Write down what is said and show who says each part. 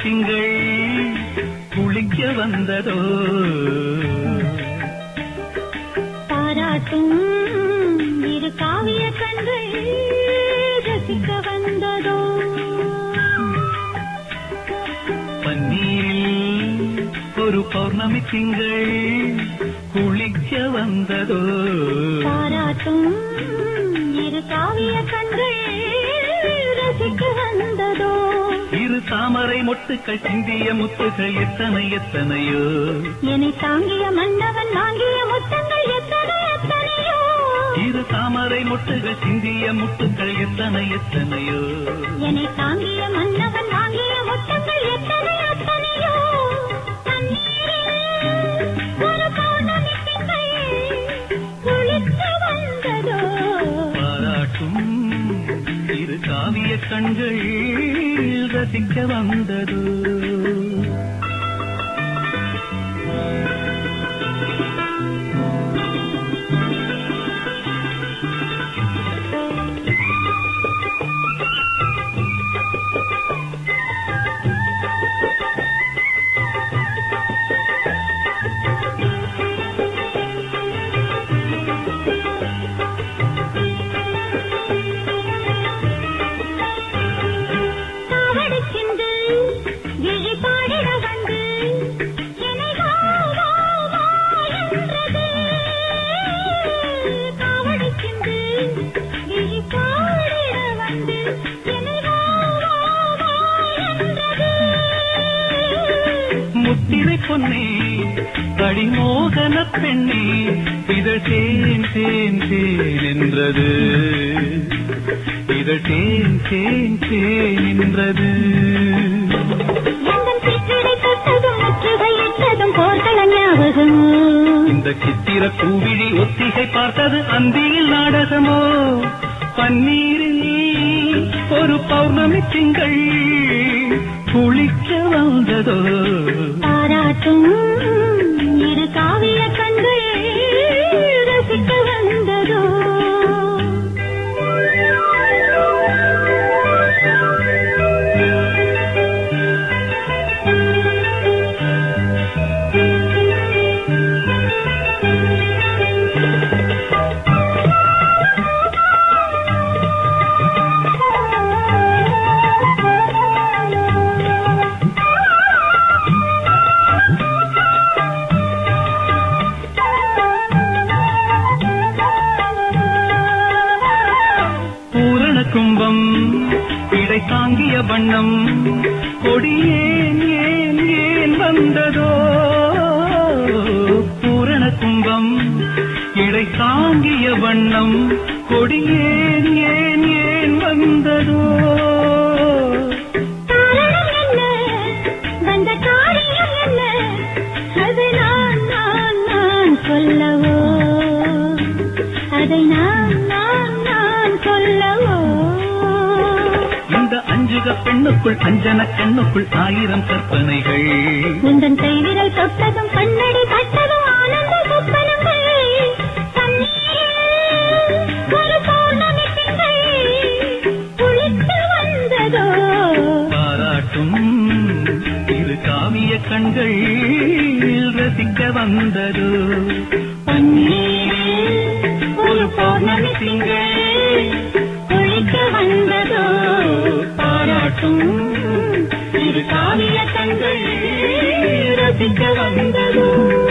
Speaker 1: திங்கள் குளிக்க வந்ததோ
Speaker 2: பாராட்டும் இரு காவிய கண்கள் ரசிக்க வந்ததோ
Speaker 1: பன்னீரில் ஒரு பௌர்ணமி திங்கள் குளிக்க வந்ததோ
Speaker 2: பாராட்டும் இரு காவிய கண்கள் ரசிக்க வந்ததோ
Speaker 1: இரு தாமரை மொட்டுக்கள் சிந்திய முத்துகள் எத்தனை எத்தனையோ
Speaker 2: என்னை தாங்கிய மன்னவன் வாங்கிய முத்தங்கள் எத்தனை எத்தனையோ
Speaker 1: இரு தாமரை மொட்டுகள் சிந்திய முத்துக்கள் எத்தனை எத்தனையோ
Speaker 2: என்னை தாங்கிய மன்னவன் வாங்கிய முத்தங்கள் எத்தனை எத்தனையோ தண்ணீரில் ஒரு பௌர்ணமி திங்கள் குளிக்க வந்ததோ
Speaker 1: பாராட்டும் இரு காவிய கண்கள் ரசிக்க வந்ததோ
Speaker 2: காவடிக்கின்று விழி பாடிட வந்து என்னை வா வா வா என்றது காவடிக்கின்று விழி பாடிட வந்து என்னை வா வா வா என்றது
Speaker 1: முத்திரை பொன்னே அடிமோகன பெண்ணே இதழ் தேன் தேன் தேன் என்றது இதழ் தேன் தேன் தேன் என்றது
Speaker 2: எந்தன் சிற்றிடை தொட்டதும் முற்றுகை இட்டதும் போர்கள ஞாபகம்
Speaker 1: இந்த சித்திர பூவிழி ஒத்திகை பார்த்தது அந்தியில் நாடகமோ பன்னீரில் ஒரு பௌர்ணமி திங்கள் குளிக்க வந்ததோ
Speaker 2: பாராட்டும் இரு காவிய கண்கள் ரசிக்க வந்ததோ
Speaker 1: பூரண கும்பம் இடை தாங்கிய வண்ணம் கொடியேன் ஏன் ஏன் வந்ததோ பூரண கும்பம் இடை தாங்கிய வண்ணம் கொடியேன் ஏன் ஏன் வந்ததோ
Speaker 2: காரணம் என்ன வந்த காரியம் என்ன அது நான் நான் நான் சொல்லவோ அதை நான் நான் நான் சொல்லவோ
Speaker 1: இந்த அஞ்சுக பெண்ணுக்குள் அஞ்சன கண்ணுக்குள் ஆயிரம் கற்பனைகள்
Speaker 2: உந்தன் கைவிரல் தொட்டதும் கண்ணடி பட்டதும் ஆனந்த சொப்பனங்கள் தண்ணீரில் ஒரு பௌர்ணமி திங்கள் குளிக்க வந்ததோ
Speaker 1: பாராட்டும் இரு காவிய கண்கள் ரசிக்க வந்ததோ பன்னீரில் ஒரு பௌர்ணமி திங்கள்
Speaker 2: குளிக்க வந்ததோ
Speaker 1: பாராட்டும் இரு காவிய கண்கள் ரசிக்க வந்ததோ